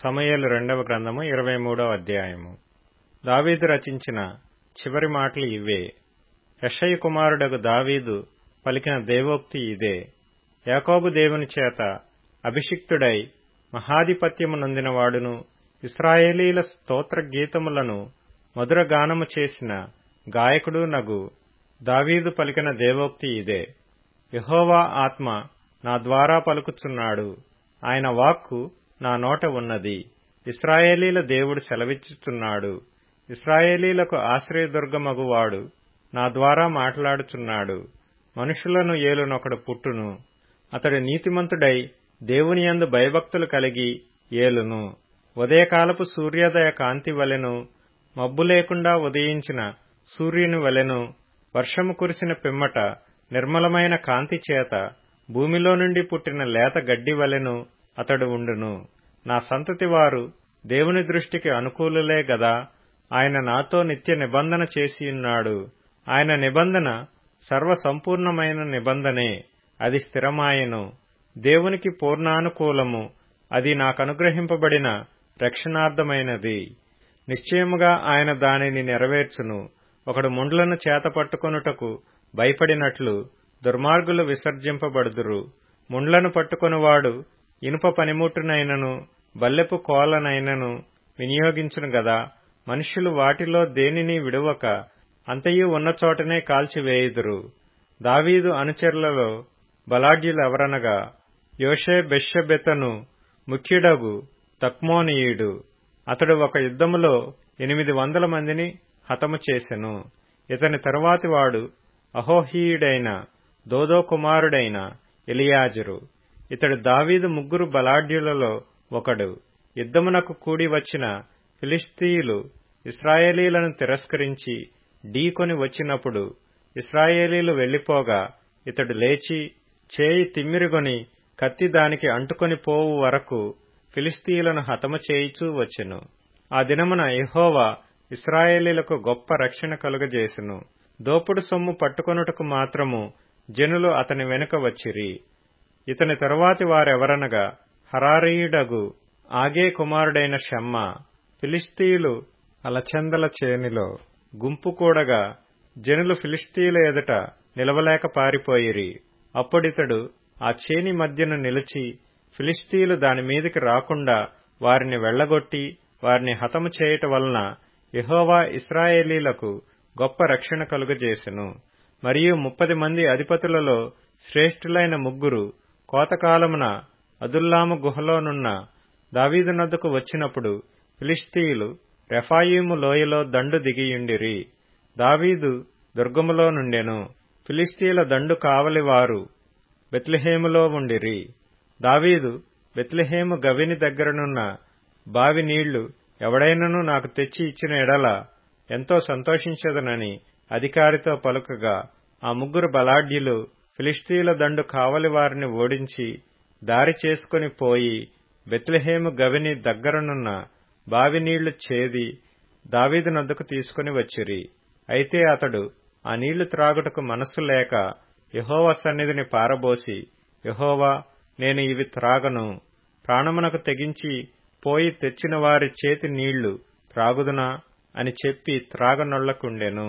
సమూయేలు రెండవ గ్రంథము ఇరవై మూడవ అధ్యాయము దావీదు రచించిన చివరి మాటలు ఇవే యెషయి కుమారుడగు దావీదు పలికిన దేవోక్తి ఇదే యాకోబు దేవుని చేత అభిషిక్తుడై మహాధిపత్యము నొందినవాడును ఇస్రాయేలీల స్తోత్ర గీతములను మధుర గానము చేసిన గాయకుడు నగు దావీదు పలికిన దేవోక్తి ఇదే యహోవా ఆత్మ నా ద్వారా పలుకుచున్నాడు ఆయన వాక్కు నా నోట ఉన్నది ఇస్రాయేలీల దేవుడు సెలవిచ్చుచున్నాడు ఇస్రాయేలీలకు ఆశ్రయదుర్గమగువాడు నా ద్వారా మాట్లాడుచున్నాడు మనుషులను ఏలునొకడు పుట్టును అతడు నీతిమంతుడై దేవుని యందు భయభక్తులు కలిగి ఏలును ఉదయకాలపు సూర్యోదయ కాంతి వలెను మబ్బు లేకుండా ఉదయించిన సూర్యుని వలెను వర్షము కురిసిన పిమ్మట నిర్మలమైన కాంతి చేత భూమిలో నుండి పుట్టిన లేత గడ్డి వలెను అతడు ఉండును నా సంతతి వారు దేవుని దృష్టికి అనుకూలులే గదా ఆయన నాతో నిత్య నిబంధన చేసియున్నాడు ఆయన నిబంధన సర్వసంపూర్ణమైన నిబంధనే అది స్థిరమాయెను దేవునికి పూర్ణానుకూలము అది నాకనుగ్రహింపబడిన రక్షణార్థమైనది నిశ్చయముగా ఆయన దానిని నెరవేర్చును ఒకడు ముండ్లను చేతపట్టుకొనుటకు భయపడినట్లు దుర్మార్గులు విసర్జింపబడుదురు ముండ్లను పట్టుకొనువాడు ఇనుప పనిముట్టునైనను బల్లెపు కోలనైనను వినియోగించును గదా మనుష్యులు వాటిలో దేనిని విడువక అంతయు ఉన్న చోటనే కాల్చివేయుదురు దావీదు అనుచరులలో బలాఢ్యులెవరనగా యోషే బెషెబెతను ముఖ్యుడగు తక్మోనీయుడు అతడు ఒక యుద్ధములో ఎనిమిది వందల మందిని హతము చేసెను ఇతని తరువాతి వాడు అహోహీయుడైన దోదో కుమారుడైన ఎలియాజరు ఇతడు దావీదు ముగ్గురు బలాఢ్యులలో ఒకడు యుద్ధమునకు కూడి వచ్చిన ఫిలిస్తీయులు ఇస్రాయేలీలను తిరస్కరించి ఢీకొని వచ్చినప్పుడు ఇస్రాయేలీలు వెళ్లిపోగా ఇతడు లేచి చేయి తిమ్మిరిగొని కత్తి దానికి అంటుకొని పోవు వరకు ఫిలిస్తీయులను హతము చేయిచూ వచ్చెను ఆ దినమున యెహోవా ఇస్రాయేలీలకు గొప్ప రక్షణ కలుగజేసెను దోపుడు సొమ్ము పట్టుకొనుటకు మాత్రము జనులు అతని వెనుక వచ్చిరి ఇతని తరువాతి వారెవరనగా హరారీయుడగు ఆగే కుమారుడైన షమ్మ ఫిలిస్తీయులు అలచందల చేనిలో గుంపు కూడగా జనులు ఫిలిస్తీయుల ఎదుట నిలవలేక పారిపోయిరి అప్పుడితడు ఆ చేని మధ్యను నిలిచి ఫిలిస్తీయులు దాని మీదికి రాకుండా వారిని వెళ్లగొట్టి వారిని హతము చేయట వలన యహోవా ఇస్రాయేలీలకు గొప్ప రక్షణ కలుగజేసెను మరియు ముప్పది మంది అధిపతులలో శ్రేష్ఠులైన ముగ్గురు కోతకాలమున అదుల్లాము గుహలోనున్న దావీదునద్దకు వచ్చినప్పుడు ఫిలిస్తీయులు రెఫాయిము లోయలో దండు దిగియుండిరి దావీదు దుర్గములో నుండెను ఫిలిస్తీయుల దండు కావలివారు బెత్లెహేములో ఉండిరి దావీదు బెత్లెహేము గవిని దగ్గరనున్న బావి నీళ్లు ఎవడైనను నాకు తెచ్చి ఇచ్చిన ఎడల ఎంతో సంతోషించదనని అధికారితో పలుకగా ఆ ముగ్గురు బలాఢ్యులు ఫిలిస్తీయుల దండు కావలి వారిని ఓడించి దారి చేసుకుని పోయి బెత్లెహేము గవిని దగ్గరనున్న బావి నీళ్లు చేది దావీదు నద్దకు తీసుకుని వచ్చిరి అయితే అతడు ఆ నీళ్లు త్రాగుటకు మనస్సు లేక యహోవా సన్నిధిని పారబోసి యహోవా నేను ఇవి త్రాగను ప్రాణమునకు తెగించి పోయి తెచ్చిన వారి చేతి నీళ్లు త్రాగుదునా అని చెప్పి త్రాగనొళ్లకుండెను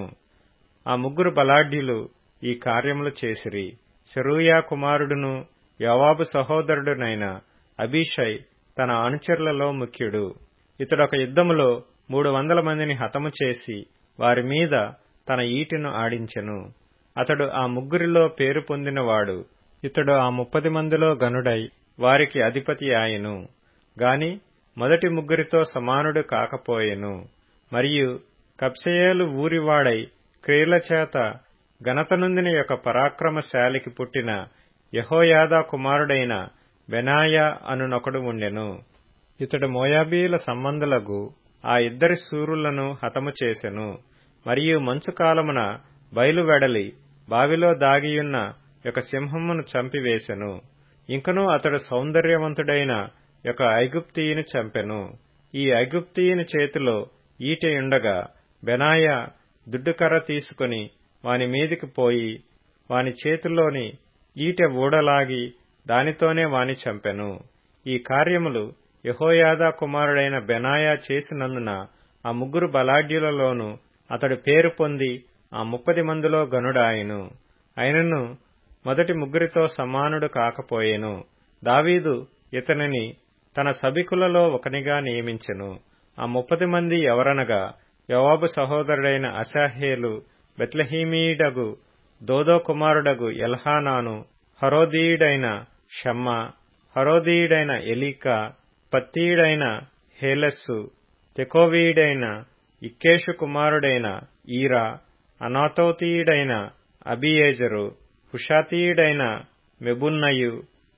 ఆ ముగ్గురు బలాఢ్యులు ఈ కార్యములు చేసిరి శరూయా కుమారుడును యవాబు సహోదరుడునైన అబీషై తన అనుచరులలో ముఖ్యుడు ఇతడొక యుద్ధములో మూడు వందల మందిని హతము చేసి వారి మీద తన ఈటిను ఆడించెను అతడు ఆ ముగ్గురిలో పేరు పొందినవాడు ఇతడు ఆ ముప్పది మందిలో గనుడై వారికి అధిపతి ఆయను గాని మొదటి ముగ్గురితో సమానుడు కాకపోయెను మరియు కప్సయేలు ఊరివాడై క్రియల చేత ఘనత నొందిన యొక్క పరాక్రమశాలికి పుట్టిన యహోయాదా కుమారుడైన బెనాయా అనునొకడు ఉండెను ఇతడు మోయాబీల సంబంధులకు ఆ ఇద్దరి సూరులను హతము చేసెను మరియు మంచు కాలమున బయలువెడలి బావిలో దాగియున్న యొక్క సింహమును చంపివేశెను ఇంకనూ అతడు సౌందర్యవంతుడైన యొక్క ఐగుప్తీయుని చంపెను ఈ ఐగుప్తీయుని చేతిలో ఈటెయుండగా బెనాయా దుడ్డుకర్ర తీసుకుని వాని మీదికి పోయి వాని చేతిలోని ఈటె ఊడలాగి దానితోనే వాని చంపెను ఈ కార్యములు యహోయాదా కుమారుడైన బెనాయా చేసినందున ఆ ముగ్గురు బలాఢ్యులలోనూ అతడు పేరు పొంది ఆ ముప్పది మందిలో గనుడాయను అయినను మొదటి ముగ్గురితో సమానుడు కాకపోయెను దావీదు ఇతనిని తన సభికులలో ఒకనిగా నియమించెను ఆ ముప్పది మంది ఎవరనగా యోవాబు సహోదరుడైన అశాహేలు బెత్లహీమీడగు దోదో కుమారుడగు ఎల్హానాను హరోదీయుడైన షమ్మ హరోదీయుడైన ఎలీకా పత్తీయుడైన హేలస్సు తెకోవీయుడైన ఇక్కేషు కుమారుడైన ఈరా అనాతోతీయుడైన అబియేజరు హుషాతీయుడైన మెబున్నయు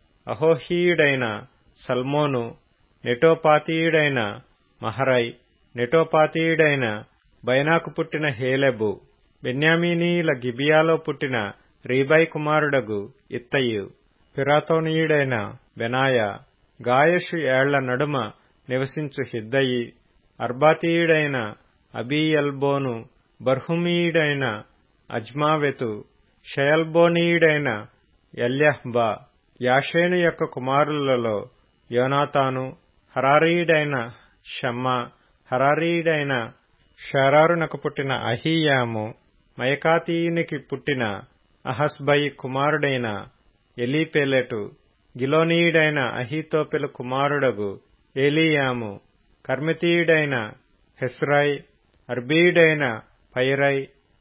అహోహీయుడైన సల్మోను నెటోపాతీయుడైన మహరై నెటోపాతీయుడైన బైనాకు పుట్టిన హేలెబు బెన్యామీనీల గిబియాలో పుట్టిన రీబై కుమారుడగు ఇత్తయు పిరాతోనీయుడైన బెనాయ గాయషు ఏళ్ల నడుమ నివసించు హిద్దయి అర్బాతీయుడైన అబీయల్బోను బర్హుమీయుడైన అజ్మావెతు షయల్బోనీయుడైన ఎల్యహ్బా యాషేను యొక్క కుమారులలో యోనాతాను హరారీయుడైన షమ్మ హరారీయుడైన షరారునకు పుట్టిన అహీయాము మయకాతీయునికి పుట్టిన అహస్బై కుమారుడైన ఎలీపెలెటు గిలోనీయుడైన అహీతోపెలు కుమారుడగు ఏలీయాము కర్మితీయుడైన హెస్రై అర్బీయుడైన పైరై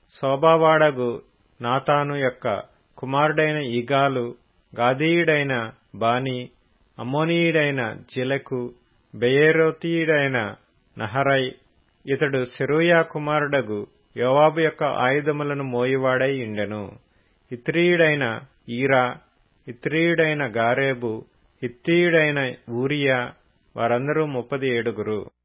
శోభావాడగు నాతాను యొక్క కుమారుడైన ఇగాలు గాదీయుడైన బాని అమ్మోనీయుడైన జిలకు బెయేరోతీయుడైన నహరై ఇతడు సెరూయా కుమారుడగు యోవాబు యొక్క ఆయుధములను మోయివాడై ఉండెను ఇత్రీయుడైన ఈరా ఇత్రీయుడైన గారేబు హిత్తీయుడైన ఊరియా వారందరూ ముప్పది ఏడుగురు